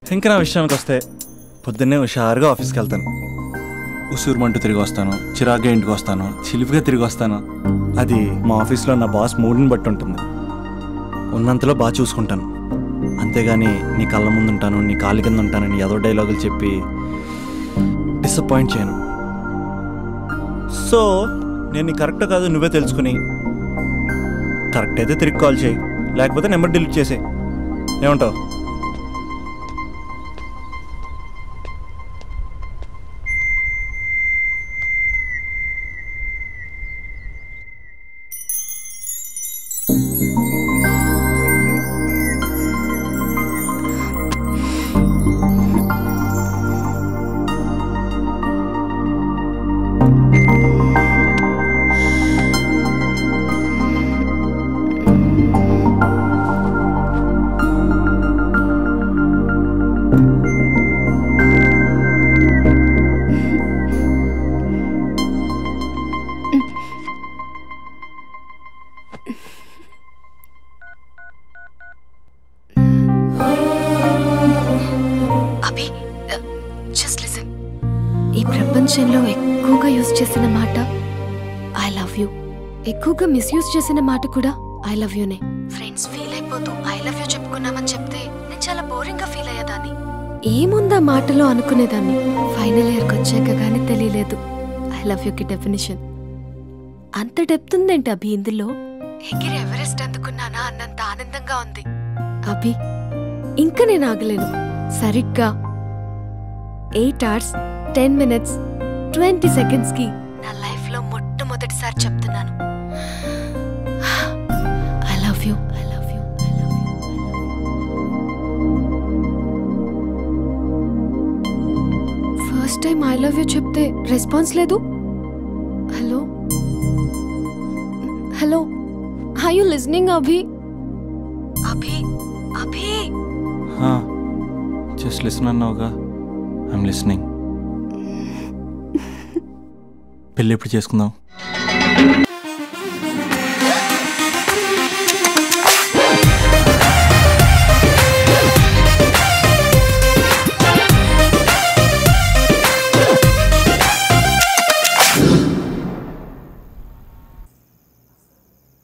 ఇంకా నా విషయానికి వస్తే పొద్దున్నే హుషారుగా ఆఫీస్కి వెళ్తాను ఉసూరుమంటూ తిరిగి వస్తాను చిరాగ్గా ఇంటికి వస్తాను చిలిపిగా తిరిగి వస్తాను అది మా ఆఫీస్లో నా బాస్ మూడ్ని బట్టి ఉంటుంది ఉన్నంతలో బాగా చూసుకుంటాను అంతేగాని నీ కళ్ళ ముందు ఉంటాను నీ కాలి కింద ఉంటానని ఏదో డైలాగులు చెప్పి డిసప్పాయింట్ చేయను సో నేను నీ కరెక్ట్ కాదు నువ్వే తెలుసుకుని కరెక్ట్ అయితే తిరిగి కాల్ చేయి లేకపోతే నెంబర్ డిలీట్ చేసేయి ఏమంటావు అభి జస్ట్ లిసన్ ఈ ప్రపంచంలో ఎక్కువగా యూజ్ చేసిన మాట ఐ లవ్ యూ ఎక్కువగా మిస్యూజ్ చేసిన మాట కూడా ఐ లవ్ యూనే ఫ్రెండ్స్ ఫీల్ అయిపోతూ ఐ లవ్ యూ చెప్పుకున్నామని చెప్తే నేను చాలా బోరింగ్ గా ఫీల్ అయ్యేదాన్ని ఏముందా మాటలో అనుకునేదాన్ని ఫైనల్ ఇయర్కి వచ్చాక కానీ తెలియలేదు ఐ లవ్ యూకి డెఫినేషన్ అంత డెప్త్ ఉందేంటి అభి ఇందులో ఎగిరి ఎవరెస్ట్ అందుకున్నానా అన్నంత ఆనందంగా ఉంది అభి ఇంకా నేను ఆగలేను సరిగ్గా eight hours ten minutes twenty సెకండ్స్కి నా లైఫ్లో మొట్టమొదటిసారి చెప్తున్నాను I love you I love you I love you first time I love you చెప్తే రెస్పాన్స్ లేదు hello hello hi you listening Abhi Abhi Abhi just listen అన్నావుగా ఐఎమ్ లిసనింగ్ పెళ్ళి ఎప్పుడు చేసుకుందాం